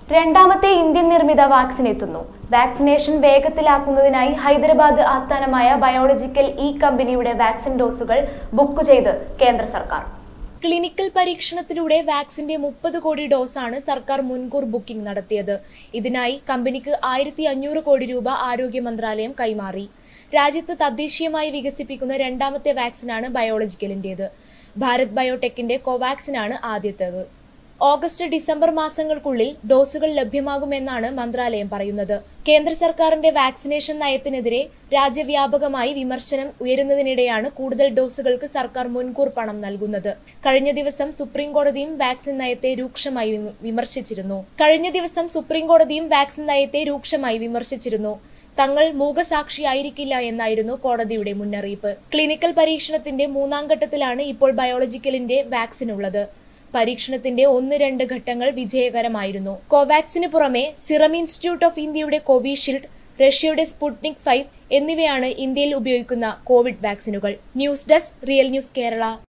രണ്ടാമത്തെ ഇന്ത്യൻ നിർമ്മിത വാക്സിൻ എത്തുന്നു വാക്സിനേഷൻ വേഗത്തിലാക്കുന്നതിനായി ഹൈദരാബാദ് ആസ്ഥാനമായ ബയോളജിക്കൽ ഇ കമ്പനിയുടെ വാക്സിൻ ഡോസുകൾ ബുക്ക് ചെയ്ത് കേന്ദ്ര സർക്കാർ ക്ലിനിക്കൽ പരീക്ഷണത്തിലൂടെ വാക്സിന്റെ മുപ്പത് കോടി ഡോസാണ് സർക്കാർ മുൻകൂർ ബുക്കിംഗ് നടത്തിയത് ഇതിനായി കമ്പനിക്ക് ആയിരത്തി അഞ്ഞൂറ് കോടി രൂപ ആരോഗ്യ മന്ത്രാലയം കൈമാറി രാജ്യത്ത് തദ്ദേശീയമായി വികസിപ്പിക്കുന്ന രണ്ടാമത്തെ വാക്സിനാണ് ബയോളജിക്കലിന്റേത് ഭാരത് ബയോടെക്കിന്റെ കോവാക്സിനാണ് ആദ്യത്തേത് ഓഗസ്റ്റ് ഡിസംബർ മാസങ്ങൾക്കുള്ളിൽ ഡോസുകൾ ലഭ്യമാകുമെന്നാണ് മന്ത്രാലയം പറയുന്നത് കേന്ദ്ര സർക്കാരിന്റെ വാക്സിനേഷൻ നയത്തിനെതിരെ രാജ്യവ്യാപകമായി വിമർശനം ഉയരുന്നതിനിടെയാണ് കൂടുതൽ ഡോസുകൾക്ക് സർക്കാർ മുൻകൂർ പണം നൽകുന്നത് കഴിഞ്ഞ ദിവസം സുപ്രീം കോടതിയും വാക്സിൻ നയത്തെ രൂക്ഷമായി വിമ- വിമർശിച്ചിരുന്നു കഴിഞ്ഞ ദിവസം സുപ്രീം കോടതിയും വാക്സിൻ നയത്തെ രൂക്ഷമായി വിമർശിച്ചിരുന്നു തങ്ങൾ മൂകസാക്ഷിയായിരിക്കില്ല എന്നായിരുന്നു കോടതിയുടെ മുന്നറിയിപ്പ് ക്ലിനിക്കൽ പരീക്ഷണത്തിന്റെ മൂന്നാം ഘട്ടത്തിലാണ് ഇപ്പോൾ ബയോളജിക്കലിന്റെ വാക്സിൻ ഉള്ളത് പരീക്ഷണത്തിന്റെ ഒന്ന് രണ്ട് ഘട്ടങ്ങൾ വിജയകരമായിരുന്നു കോവാക്സിന് പുറമെ സിറം ഇൻസ്റ്റിറ്റ്യൂട്ട് ഓഫ് ഇന്ത്യയുടെ കോവിഷീൽഡ് റഷ്യയുടെ സ്പുട്നിക് ഫൈവ് എന്നിവയാണ് ഇന്ത്യയിൽ ഉപയോഗിക്കുന്ന കോവിഡ് വാക്സിനുകൾ news desk real news Kerala